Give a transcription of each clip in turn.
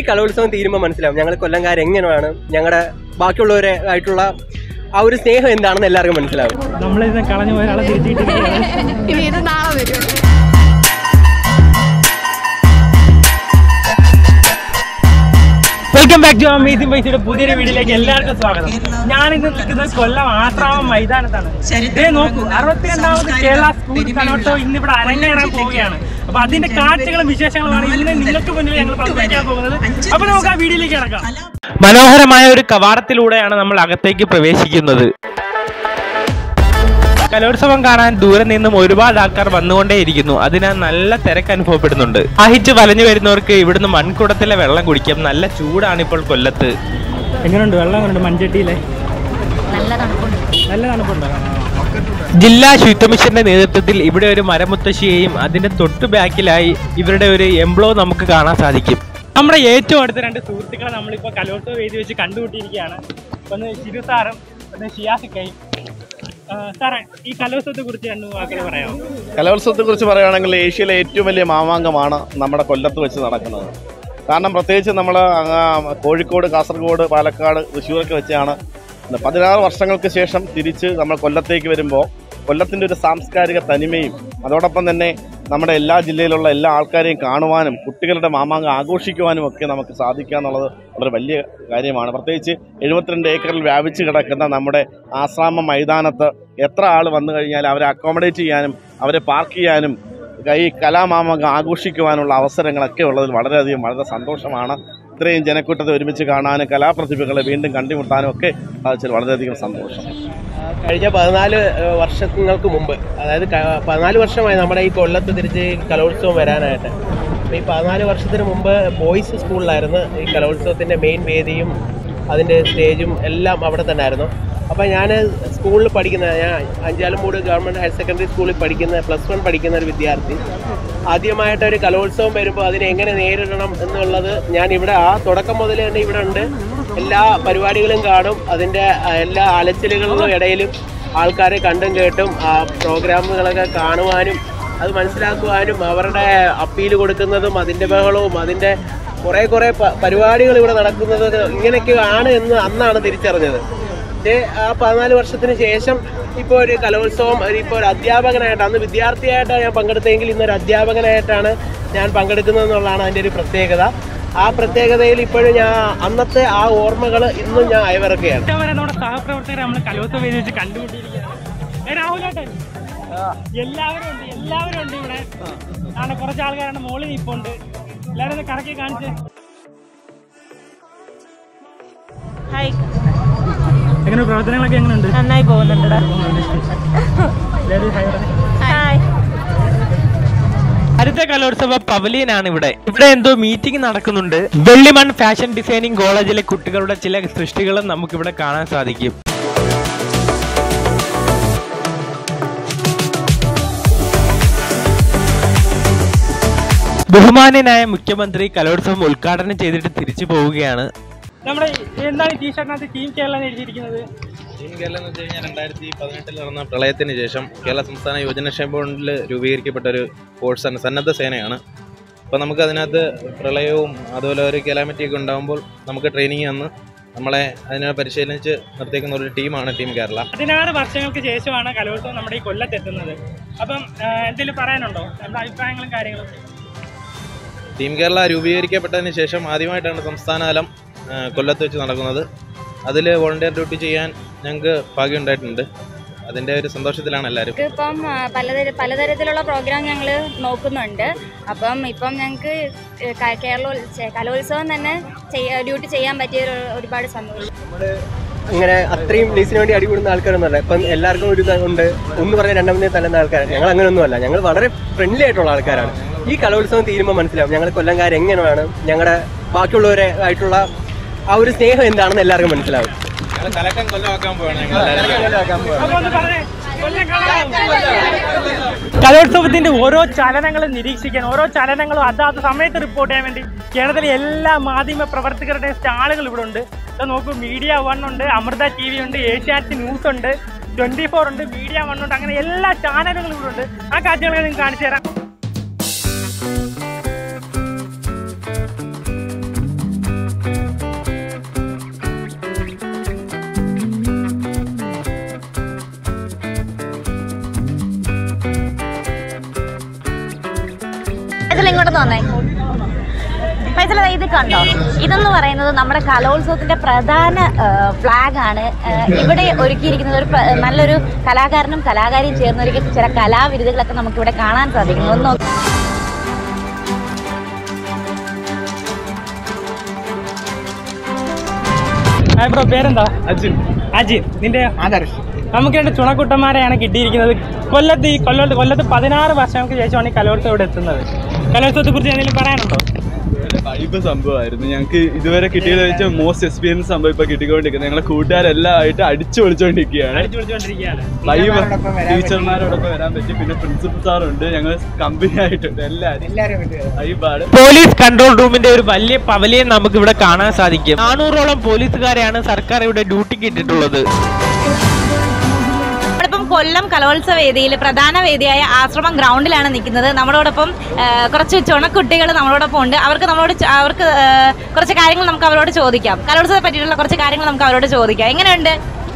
കലോത്സവം തീരുമ്പോൾ മനസ്സിലാവും ഞങ്ങൾ കൊല്ലംകാർ എങ്ങനെയാണ് ഞങ്ങളുടെ ബാക്കിയുള്ളവരെ ആയിട്ടുള്ള ആ ഒരു സ്നേഹം എന്താണെന്ന് എല്ലാവർക്കും മനസ്സിലാവും നമ്മളിന്ന് കളഞ്ഞു പോയ ഒരാളെ തിരിച്ചിട്ടിരിക്കുകയാണ് ഇനി ഇത് നാളെ വരും വെൽക്കം ബാക്ക് ടു അമേസിംഗ് പൈസയുടെ പുതിയൊരു വീഡിയോയിലേക്ക് എല്ലാവർക്കും സ്വാഗതം ഞാൻ ഇന്ന് നിൽക്കുന്നത് കൊല്ലം ആശ്രാമം മൈതാനത്താണ് ഇതേ നോക്കൂ അറുപത്തിരണ്ടാമത് കേരള സ്കൂൾ കലോത്സവം ഇന്ന് ഇവിടെ അരങ്ങേറാൻ പോവുകയാണ് അപ്പൊ അതിന്റെ കാഴ്ചകളും വിശേഷങ്ങളുമാണ് ഇന്ന് നിങ്ങൾക്ക് മുന്നിൽ ഞങ്ങൾ പങ്കുവയ്ക്കാൻ പോകുന്നത് അപ്പൊ നമുക്ക് ആ വീഡിയോയിലേക്ക് കിടക്കാം മനോഹരമായ ഒരു കവാടത്തിലൂടെയാണ് നമ്മൾ അകത്തേക്ക് പ്രവേശിക്കുന്നത് കലോത്സവം കാണാൻ ദൂരെ നിന്നും ഒരുപാട് ആൾക്കാർ വന്നുകൊണ്ടേയിരിക്കുന്നു അതിനാൽ നല്ല തിരക്ക് അനുഭവപ്പെടുന്നുണ്ട് അഹിച്ച് വലഞ്ഞു വരുന്നവർക്ക് ഇവിടുന്ന് മൺകുടത്തിലെ വെള്ളം കുടിക്കാം നല്ല ചൂടാണ് ഇപ്പോൾ കൊല്ലത്ത് എങ്ങനെയുണ്ട് വെള്ളം എങ്ങനെയുണ്ട് മൺചട്ടിയിലെ നല്ല തണുപ്പുണ്ട് നല്ല തണുപ്പുണ്ടോ ജില്ലാ ശുചിത്വമിഷന്റെ നേതൃത്വത്തിൽ ഇവിടെ ഒരു മരമുത്തശ്ശിയെയും അതിന്റെ തൊട്ടു ബാക്കിലായി ഇവരുടെ ഒരു എംബ്ലോ നമുക്ക് കാണാൻ സാധിക്കും നമ്മുടെ ഏറ്റവും അടുത്ത രണ്ട് സുഹൃത്തുക്കളെ നമ്മളിപ്പോൾ കലോത്സവ വേദി വെച്ച് കണ്ടുമുട്ടിയിരിക്കുകയാണ് ഒന്ന് ശിരു സാറും ഒന്ന് ഷിയാസിക്കയും സാറേ ഈ കലോത്സവത്തെ കുറിച്ച് രണ്ടു വാക്കുകൾ പറയാമോ കലോത്സവത്തെ കുറിച്ച് പറയുകയാണെങ്കിൽ ഏഷ്യയിലെ ഏറ്റവും വലിയ മാമാങ്കമാണ് നമ്മുടെ കൊല്ലത്ത് വെച്ച് നടക്കുന്നത് കാരണം പ്രത്യേകിച്ച് നമ്മൾ കോഴിക്കോട് കാസർഗോഡ് പാലക്കാട് തൃശ്ശൂരൊക്കെ വെച്ചാണ് പതിനാറ് വർഷങ്ങൾക്ക് ശേഷം തിരിച്ച് നമ്മൾ കൊല്ലത്തേക്ക് വരുമ്പോൾ കൊല്ലത്തിൻ്റെ ഒരു സാംസ്കാരിക തനിമയും അതോടൊപ്പം തന്നെ നമ്മുടെ എല്ലാ ജില്ലയിലുള്ള എല്ലാ ആൾക്കാരെയും കാണുവാനും കുട്ടികളുടെ മാമാങ്കം ആഘോഷിക്കുവാനും ഒക്കെ നമുക്ക് സാധിക്കുക എന്നുള്ളത് വളരെ വലിയ കാര്യമാണ് പ്രത്യേകിച്ച് എഴുപത്തിരണ്ട് ഏക്കറിൽ വ്യാപിച്ച് കിടക്കുന്ന നമ്മുടെ ആശ്രാമ മൈതാനത്ത് എത്ര ആൾ വന്നു കഴിഞ്ഞാൽ അവരെ അക്കോമഡേറ്റ് ചെയ്യാനും അവരെ പാർക്ക് ചെയ്യാനും ഈ കലാമാമകം ആഘോഷിക്കുവാനുള്ള അവസരങ്ങളൊക്കെ ഉള്ളതിൽ വളരെയധികം വളരെ സന്തോഷമാണ് ഇത്രയും ജനക്കൂട്ടത്തെ ഒരുമിച്ച് കാണാനും കലാപ്രതിഭകളെ വീണ്ടും കണ്ടുമുട്ടാനും ഒക്കെ സാധിച്ചതിൽ വളരെയധികം സന്തോഷം കഴിഞ്ഞ പതിനാല് ഏഹ്, വർഷങ്ങൾക്ക് മുമ്പ് അതായത് ക- പതിനാല് വർഷമായി നമ്മുടെ ഈ കൊല്ലത്ത് തിരിച്ച് ഈ കലോത്സവം വരാനായിട്ട് അപ്പോൾ ഈ പതിനാല് വർഷത്തിന് മുമ്പ് ബോയ്സ് സ്കൂളിലായിരുന്നു ഈ കലോത്സവത്തിൻ്റെ മെയിൻ വേദിയും അതിൻ്റെ സ്റ്റേജും എല്ലാം അവിടെ തന്നെ ആയിരുന്നു അപ്പോൾ ഞാൻ സ്കൂളിൽ പഠിക്കുന്ന ഞാൻ അഞ്ചാലമൂട് ഗവൺമെൻറ് ഹയർ സെക്കൻഡറി സ്കൂളിൽ പഠിക്കുന്ന പ്ലസ് വൺ പഠിക്കുന്ന ഒരു വിദ്യാർത്ഥി ആദ്യമായിട്ട് ഒരു കലോത്സവം വരുമ്പോൾ അതിനെ എങ്ങനെ നേരിടണം എന്നുള്ളത് ഞാൻ ഇവിടെ ആ തുടക്കം മുതൽ തന്നെ ഇവിടെ ഉണ്ട് എല്ലാ പരിപാടികളും കാണും അതിൻ്റെ ആ, എല്ലാ അലച്ചിലുകളുടെ ഇടയിലും ആൾക്കാരെ കണ്ടും കേട്ടും ആ പ്രോഗ്രാമുകളൊക്കെ കാണുവാനും അത് മനസ്സിലാക്കുവാനും അവരുടെ അപ്പീൽ കൊടുക്കുന്നതും അതിൻ്റെ ബഹളവും അതിൻ്റെ കുറേ കുറേ പ- പരിപാടികൾ ഇവിടെ നടക്കുന്നത് ഇങ്ങനെയൊക്കെ ആണ് എന്ന് അന്നാണ് തിരിച്ചറിഞ്ഞത് പക്ഷേ ആ പതിനാല് വർഷത്തിന് ശേഷം ഇപ്പോൾ ഒരു കലോത്സവം ഒരു- ഇപ്പോൾ ഒരു അധ്യാപകനായിട്ട് അന്ന് വിദ്യാർത്ഥിയായിട്ടാണ് ഞാൻ പങ്കെടുത്തതെങ്കിൽ ഇന്നൊരു അധ്യാപകനായിട്ടാണ് ഞാൻ പങ്കെടുക്കുന്നത് എന്നുള്ളതാണ് അതിൻ്റെ ഒരു പ്രത്യേകത ആ പ്രത്യേകതയിൽ ഇപ്പോഴും ഞാൻ അന്നത്തെ ആ ഓർമ്മകൾ ഇന്നും ഞാൻ അയവിറക്കുകയാണ് ഏറ്റവും വരെ നമ്മുടെ സഹപ്രവർത്തകരെ നമ്മൾ കലോത്സവ വേദി വെച്ച് കണ്ടുമുട്ടിയിരിക്കുകയാണ് ഏ, രാഹുലേട്ടൻ എല്ലാവരും ഉണ്ട് എല്ലാവരും ഉണ്ട് ഇവിടെ ആണ് കുറച്ച് ആൾക്കാരാണ് മോളിൽ നിൽപ്പുണ്ട് എല്ലാവരും ഒന്ന് കറക്കി കാണിച്ച് ഹായ് എങ്ങനെ പ്രവർത്തനങ്ങളൊക്കെ എങ്ങനെയുണ്ട് നന്നായി പോകുന്നുണ്ടടാ എല്ലാവരും ഹായ് പറഞ്ഞേ. ഹായ് അടുത്ത കലോത്സവ പവലിയനാണ് ഇവിടെ ഇവിടെ എന്തോ മീറ്റിംഗ് നടക്കുന്നുണ്ട് വെള്ളിമൺ ഫാഷൻ ഡിസൈനിങ് കോളേജിലെ കുട്ടികളുടെ ചില സൃഷ്ടികളും നമുക്കിവിടെ കാണാൻ സാധിക്കും ബഹുമാന്യനായ മുഖ്യമന്ത്രി കലോത്സവം ഉദ്ഘാടനം ചെയ്തിട്ട് തിരിച്ചു പോവുകയാണ് നമ്മുടെ എന്താണ് ടീഷർട്ടിനകത്ത് ടീം കേരളം എഴുതിയിരിക്കുന്നത് ടീം കേരളം എന്ന് വെച്ച് കഴിഞ്ഞാൽ രണ്ടായിരത്തി പതിനെട്ടിൽ നടന്ന പ്രളയത്തിന് ശേഷം കേരള സംസ്ഥാന യുവജനക്ഷേമ ബോർഡിൽ രൂപീകരിക്കപ്പെട്ട ഒരു ഫോഴ്സാണ് സന്നദ്ധ സേനയാണ് അപ്പോൾ നമുക്ക് അതിനകത്ത് പ്രളയവും അതുപോലെ ഒരു കെലാമിറ്റി ഒക്കെ ഉണ്ടാകുമ്പോൾ നമുക്ക് ട്രെയിനിങ് തന്ന് നമ്മളെ അതിനെ പരിശീലിച്ച് നിർത്തിയേക്കുന്ന ഒരു ടീമാണ് ടീം കേരള പതിനാറ് വർഷങ്ങൾക്ക് ശേഷമാണ് കലോത്സവം നമ്മുടെ ഈ കൊല്ലത്തെത്തുന്നത് അപ്പം എന്തെങ്കിലും പറയാനുണ്ടോ നമ്മുടെ അഭിപ്രായങ്ങളും കാര്യങ്ങളും ടീം കേരള രൂപീകരിക്കപ്പെട്ടതിന് ശേഷം ആദ്യമായിട്ടാണ് സംസ്ഥാനതലം ആ, കൊല്ലത്ത് വെച്ച് നടക്കുന്നത് അതിൽ വോളണ്ടിയർ ഡ്യൂട്ടി ചെയ്യാൻ ഞങ്ങൾക്ക് ഭാഗ്യമുണ്ടായിട്ടുണ്ട് അതിൻ്റെ ഒരു സന്തോഷത്തിലാണ് എല്ലാവരും ഞങ്ങൾക്ക് ഇപ്പം ആ, പലതര പലതരത്തിലുള്ള പ്രോഗ്രാം ഞങ്ങൾ നോക്കുന്നുണ്ട് അപ്പം ഇപ്പം ഞങ്ങൾക്ക് കേരള കലോത്സവം തന്നെ ചെയ്യ- ഡ്യൂട്ടി ചെയ്യാൻ പറ്റിയ ഒരു- ഒരുപാട് സന്തോഷം അങ്ങനെ അത്രയും ഡേയ്സിന് വേണ്ടി അടികൂടുന്ന ആൾക്കാരൊന്നുമല്ല ഇപ്പം എല്ലാവർക്കും ഒരു ഇത് ഉണ്ട് ഒന്ന് പറഞ്ഞ രണ്ടാമത്തെ തല്ലുന്ന ആൾക്കാരാണ് ഞങ്ങൾ അങ്ങനെയൊന്നുമല്ല ഞങ്ങൾ വളരെ ഫ്രണ്ട്ലി ആയിട്ടുള്ള ആൾക്കാരാണ് ഈ കലോത്സവം തീരുമ്പോൾ മനസ്സിലാവും ഞങ്ങൾ കൊല്ലംകാർ എങ്ങനെയാണ് ഞങ്ങളുടെ ബാക്കിയുള്ളവരെ ആയിട്ടുള്ള ആ ഒരു സ്നേഹം എന്താണെന്ന് എല്ലാവർക്കും മനസ്സിലാവും കലക്കം കൊല്ലമാക്കാൻ പോവാണ് ഞങ്ങൾ കലോത്സവത്തിന്റെ ഓരോ ചലനങ്ങളും നിരീക്ഷിക്കാൻ ഓരോ ചലനങ്ങളും അതാത് സമയത്ത് റിപ്പോർട്ട് ചെയ്യാൻ വേണ്ടി കേരളത്തിലെ എല്ലാ മാധ്യമ പ്രവർത്തകരുടെ സ്റ്റാളുകൾ ഇവിടെ ഉണ്ട് ഇത് നോക്കൂ മീഡിയ വൺ ഉണ്ട് അമൃത ടി വി ഉണ്ട് ഏഷ്യാനെറ്റ് ന്യൂസ് ഉണ്ട് ട്വന്റി ഫോർ ഉണ്ട് മീഡിയ വൺ ഉണ്ട് അങ്ങനെ എല്ലാ ചാനലുകളും ഇവിടെ ഉണ്ട് ആ കാഴ്ചകളൊക്കെ നിങ്ങൾക്ക് കാണിച്ചു തരാം ഇങ്ങോട്ട് വന്നേ ഫൈസല ഇത് കണ്ടോ ഇതെന്ന് പറയുന്നത് നമ്മുടെ കലോത്സവത്തിന്റെ പ്രധാന ഫ്ലാഗ് ആണ് ആ, ഇവിടെ ഒരുക്കിയിരിക്കുന്നത് ഒരു പ്ര- നല്ലൊരു കലാകാരനും കലാകാരിയും ചേർന്നൊരുക്കിയ ചില കലാവിരുതുകളൊക്കെ നമുക്ക് ഇവിടെ കാണാൻ സാധിക്കുന്നു ഒന്ന് നോക്ക്. ഹായ് ബ്രോ പേരെന്താ അജിൻ അജിൻ നിന്റെ നമുക്ക് രണ്ട് ചുണക്കുട്ടന്മാരെയാണ് കിട്ടിയിരിക്കുന്നത് കൊല്ലത്ത് ഈ കൊല്ലത്ത് കൊല്ലത്ത് പതിനാറ് വർഷങ്ങൾക്ക് ശേഷമാണ് ഈ കലോത്സവം ഇവിടെ എത്തുന്നത് കലോത്സവത്തെ കുറിച്ച് എന്തെങ്കിലും പറയാനുണ്ടോ വൈബ് സംഭവമായിരുന്നു ഞങ്ങൾക്ക് ഇതുവരെ കിട്ടിയത് വെച്ചാൽ മോസ്റ്റ് എക്സ്പീരിയൻസ് സംഭവം ഇപ്പൊ കിട്ടിക്കൊണ്ടിരിക്കുന്നത് ഞങ്ങളെ കൂട്ടുകാരെല്ലാം ആയിട്ട് അടിച്ചു പൊളിച്ചോണ്ടിരിക്കുകയാണ് അടിച്ചു വിളിച്ചുകൊണ്ടിരിക്കുകയാണ് വൈബ് ടീച്ചർമാരോടൊപ്പം വരാൻ പറ്റി പിന്നെ പ്രിൻസിപ്പൽ സാറുണ്ട് ഞങ്ങൾ കമ്പനി ആയിട്ടുണ്ട് എല്ലാവരും വൈബാണ് പോലീസ് കൺട്രോൾ റൂമിന്റെ ഒരു വലിയ പവലിയൻ നമുക്ക് ഇവിടെ കാണാൻ സാധിക്കും നാനൂറോളം പോലീസുകാരെയാണ് സർക്കാർ ഇവിടെ ഡ്യൂട്ടിക്ക് ഇട്ടിട്ടുള്ളത് നമ്മളിപ്പം കൊല്ലം കലോത്സവ വേദിയിൽ പ്രധാന വേദിയായ ആശ്രമം ഗ്രൗണ്ടിലാണ് നിൽക്കുന്നത് നമ്മളോടൊപ്പം ആ, കുറച്ച് ചുണക്കുട്ടികൾ നമ്മളോടൊപ്പം ഉണ്ട് അവർക്ക് നമ്മളോട് ചോ- അവർക്ക് ആ, കുറച്ച് കാര്യങ്ങൾ നമുക്ക് അവരോട് ചോദിക്കാം കലോത്സവത്തെ പറ്റിയിട്ടുള്ള കുറച്ച് കാര്യങ്ങൾ നമുക്ക് അവരോട് ചോദിക്കാം എങ്ങനെയുണ്ട്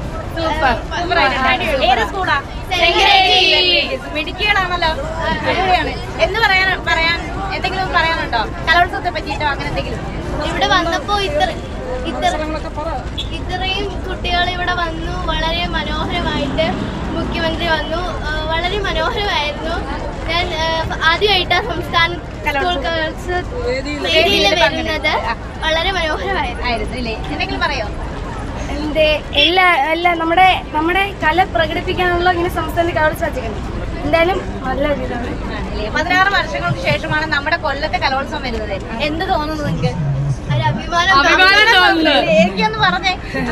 ഏത് സ്കൂളാ മിടുക്കികളാണല്ലോ അടിപൊളിയാണ് എന്ന് പറയാൻ പറയാൻ എന്തെങ്കിലും പറയാനുണ്ടോ കലോത്സവത്തെ പറ്റിയിട്ടോ അങ്ങനെ എന്തെങ്കിലും ഇവിടെ വന്നപ്പോ ഇത്ര ഇത്ര ഇത്രയും കുട്ടികൾ ഇവിടെ വന്നു വളരെ മനോഹരമായിട്ട് മുഖ്യമന്ത്രി വന്നു ആ, വളരെ മനോഹരമായിരുന്നു ഞാൻ ആദ്യമായിട്ടാണ് സംസ്ഥാന സ്കൂൾ കലോത്സവ വേദിയിൽ വരുന്നത് വളരെ മനോഹരമായിരുന്നു ആയിരുന്നു ഇല്ലേ എന്തെങ്കിലും പറയോ എന്ത് എല്ലാ എല്ലാ നമ്മുടെ നമ്മുടെ കല പ്രകടിപ്പിക്കാനുള്ള ഇങ്ങനെ സംസ്ഥാന കലോത്സവം വെച്ചിട്ടുണ്ട് എന്തായാലും നല്ല ഒരു ഇതാണ് ആണല്ലേ? പതിനാറ് വർഷങ്ങൾക്ക് ശേഷമാണ് നമ്മുടെ കൊല്ലത്തെ കലോത്സവം വരുന്നത് എന്ത് തോന്നുന്നു നിങ്ങൾക്ക് ഒരു അഭിമാനം എനിക്കൊന്ന് പറഞ്ഞേ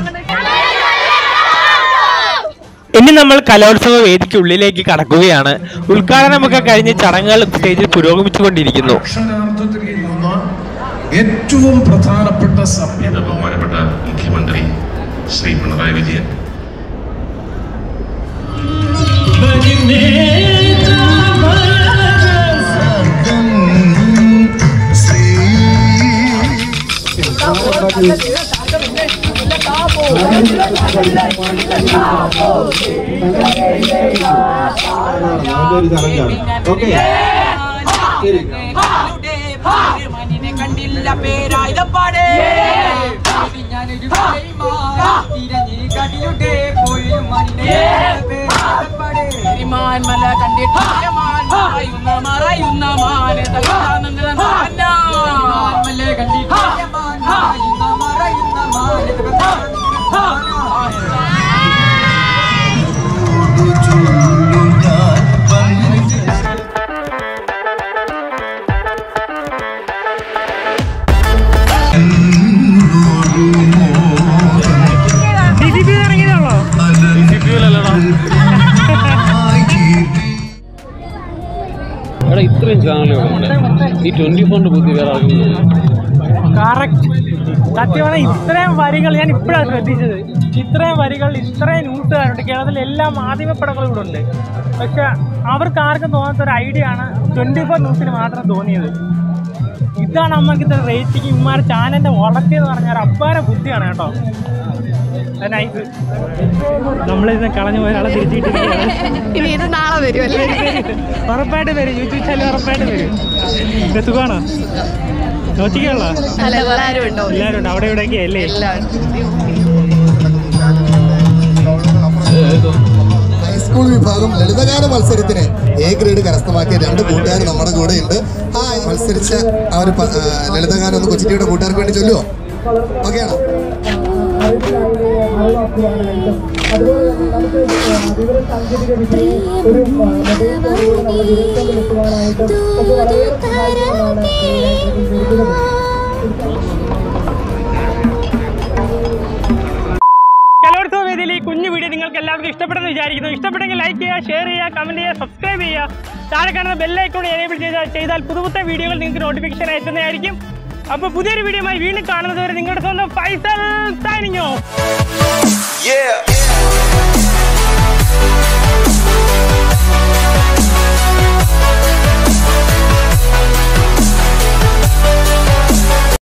ഇനി നമ്മൾ കലോത്സവ വേദിക്കുള്ളിലേക്ക് കടക്കുകയാണ് ഉദ്ഘാടനമൊക്കെ കഴിഞ്ഞ് ചടങ്ങുകൾ സ്റ്റേജിൽ പുരോഗമിച്ചുകൊണ്ടിരിക്കുന്നു അക്ഷരാർത്ഥത്തിൽ നിന്ന ഏറ്റവും പ്രധാനപ്പെട്ട സഭ്യത ബഹുമാനപ്പെട്ട മുഖ്യമന്ത്രി ശ്രീ പിണറായി വിജയൻ കണ്ടില്ല പേരായുധപ്പാടേ ഞാനൊരു തിരഞ്ഞിക്കടിയുടെ പോയി മണിനെ മാൻ മല കണ്ടിട്ട് മാൻ മറയുന്ന മറയുന്ന മാനെ മാൻ മല കണ്ടിട്ട് മാൻ മറയുന്ന മറയുന്ന മാനെ എടാ ഇത്രയും ചാനലുകളുണ്ട് ഈ ട്വന്റി ഫോറിന്റെ ബുദ്ധി വേറെ ആർക്കും കറക്റ്റ് സത്യമാണ് ഇത്രയും വരികൾ ഞാൻ ഇപ്പോഴാണ് ശ്രദ്ധിച്ചത് ഇത്രയും വരികൾ ഇത്രയും ന്യൂസുകാരുണ്ട് കേരളത്തിലെ എല്ലാ മാധ്യമപ്പടങ്ങളും ഇവിടെ ഉണ്ട് പക്ഷെ അവർക്ക് ആർക്കും തോന്നാത്ത ഒരു ഐഡിയ ആണ് ട്വന്റി ഫോർ ന്യൂസിന് മാത്രം തോന്നിയത് ഇതാണ് അമ്മക്ക് ഇത്ര റേറ്റിംഗ് ഇമാർ ചാനലിന്റെ വളർത്തിയെന്ന് പറഞ്ഞാൽ അപ്പാര ബുദ്ധിയാണ് കേട്ടോ നൈസ് നമ്മളിത് കളഞ്ഞു പോയ ആളെ തിരിച്ചിട്ടിരിക്കുകയാണ് ഇനി ഇത് നാളെ വരുമല്ലേ ഉറപ്പായിട്ട് വരും യൂട്യൂബ് ചാനൽ ഉറപ്പായിട്ട് വരും ഇത് സുഖമാണോ നോക്കിക്കാണല്ലോ എല്ലാവരും ഉണ്ടോ എല്ലാവരും ഉണ്ട് അവിടെ ഇവിടെയൊക്കെ അല്ലേ ഹൈസ്കൂൾ വിഭാഗം ലളിതഗാന മത്സരത്തിന് എ ഗ്രേഡ് കരസ്ഥമാക്കിയ രണ്ട് കൂട്ടുകാർ നമ്മുടെ കൂടെ ഉണ്ട് ഹായ് മത്സരിച്ച ആ ഒരു പ- ആ, ലളിതഗാനം ഒന്ന് കൊച്ചിറ്റിയുടെ കൂട്ടുകാർക്ക് വേണ്ടി ചൊല്ലുവോ ഓക്കെയാണോ കലോത്സവ വേദിയിൽ ഈ കുഞ്ഞു വീഡിയോ നിങ്ങൾക്ക് എല്ലാവർക്കും ഇഷ്ടപ്പെടുന്നു വിചാരിക്കുന്നു ഇഷ്ടപ്പെട്ടെങ്കിൽ ലൈക്ക് ചെയ്യുക ഷെയർ ചെയ്യുക കമന്റ് ചെയ്യുക സബ്സ്ക്രൈബ് ചെയ്യുക താഴെ കാണുന്ന ബെല്ലൈക്കോൺ എനേബിൾ ചെയ്താൽ ചെയ്താൽ പുതുപുത്ത വീഡിയോകൾ നിങ്ങൾക്ക് നോട്ടിഫിക്കേഷൻ എത്തുന്നതായിരിക്കും അപ്പോൾ പുതിയൊരു വീഡിയോയുമായി വീണ്ടും കാണുന്നത് വരെ നിങ്ങളുടെ സ്വന്തം ഫൈസൽ സൈനിങ് ഓഫ്